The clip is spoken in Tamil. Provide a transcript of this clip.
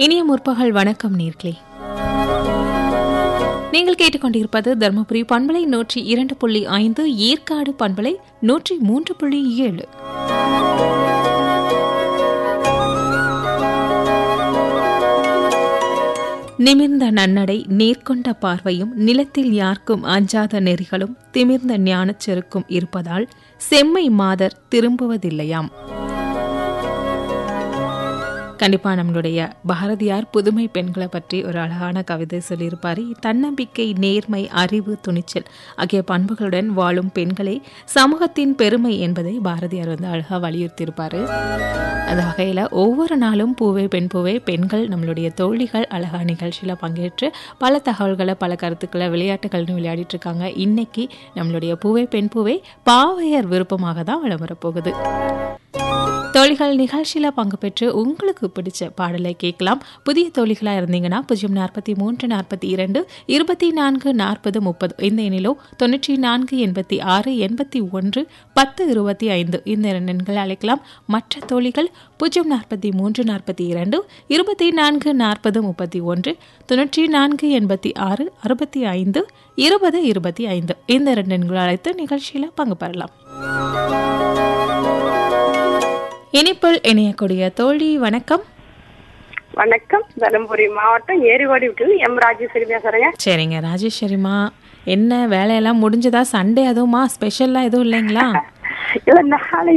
இனிய முற்பகல் வணக்கம் நேர்களே நீங்கள் கேட்டுக்கொண்டிருப்பது தருமபுரி பண்பலை நூற்றி இரண்டு புள்ளி ஐந்து ஏற்காடு பண்பலை நூற்றி மூன்று புள்ளி ஏழு நிமிர்ந்த நன்னடை நேர்கொண்ட பார்வையும் நிலத்தில் யார்க்கும் அஞ்சாத நெறிகளும் திமிர்ந்த ஞானச் செருக்கும் இருப்பதால் செம்மை மாதர் திரும்புவதில்லையாம் கண்டிப்பா நம்மளுடைய பாரதியார் புதுமை பெண்களை பற்றி ஒரு அழகான கவிதை சொல்லியிருப்பாரு தன்னம்பிக்கை நேர்மை அறிவு துணிச்சல் ஆகிய பண்புகளுடன் வாழும் பெண்களே சமூகத்தின் பெருமை என்பதை பாரதியார் வந்து அழகா வலியுறுத்தியிருப்பாரு அந்த வகையில் ஒவ்வொரு நாளும் பூவே பெண் பூவே பெண்கள் நம்மளுடைய தோழிகள் அழகா நிகழ்ச்சியில் பங்கேற்று பல தகவல்களை பல கருத்துக்களை விளையாட்டுகள்னு விளையாடிட்டு இருக்காங்க இன்னைக்கு நம்மளுடைய பூவே பெண் பூவே பாவையர் விருப்பமாக தான் விளம்பரப்போகுது தோழிகள் நிகழ்ச்சியில் பங்கு பெற்று உங்களுக்கு பிடிச்ச பாடலை கேட்கலாம் புதிய தோழிகளாக இருந்தீங்கன்னா பூஜ்ஜியம் நாற்பத்தி மூன்று நாற்பத்தி இரண்டு இருபத்தி நான்கு நாற்பது முப்பது இந்த எண்ணிலோ தொண்ணூற்றி நான்கு எண்பத்தி ஆறு எண்பத்தி ஒன்று பத்து இருபத்தி ஐந்து இந்த இரண்டு எண்களை அழைக்கலாம் மற்ற தோழிகள் பூஜ்ஜியம் நாற்பத்தி மூன்று நாற்பத்தி இரண்டு இருபத்தி நான்கு நாற்பது முப்பத்தி ஒன்று தொண்ணூற்றி நான்கு எண்பத்தி ஆறு அறுபத்தி ஐந்து இருபது இருபத்தி ஐந்து இந்த இரண்டு எண்களை அழைத்து நிகழ்ச்சியில் பங்கு பெறலாம் இனிப்பில் இணையக்கூடிய தோழி வணக்கம் வணக்கம் தருமபுரி மாவட்டம் ஏரிவாடி விட்டு எம் ராஜேஸ்வரி பேசுறேங்க சரிங்க ராஜேஸ்வரிமா என்ன வேலையெல்லாம் முடிஞ்சதா சண்டே அதுவுமா ஸ்பெஷல்லாம் எதுவும் இல்லைங்களா இல்ல நாளை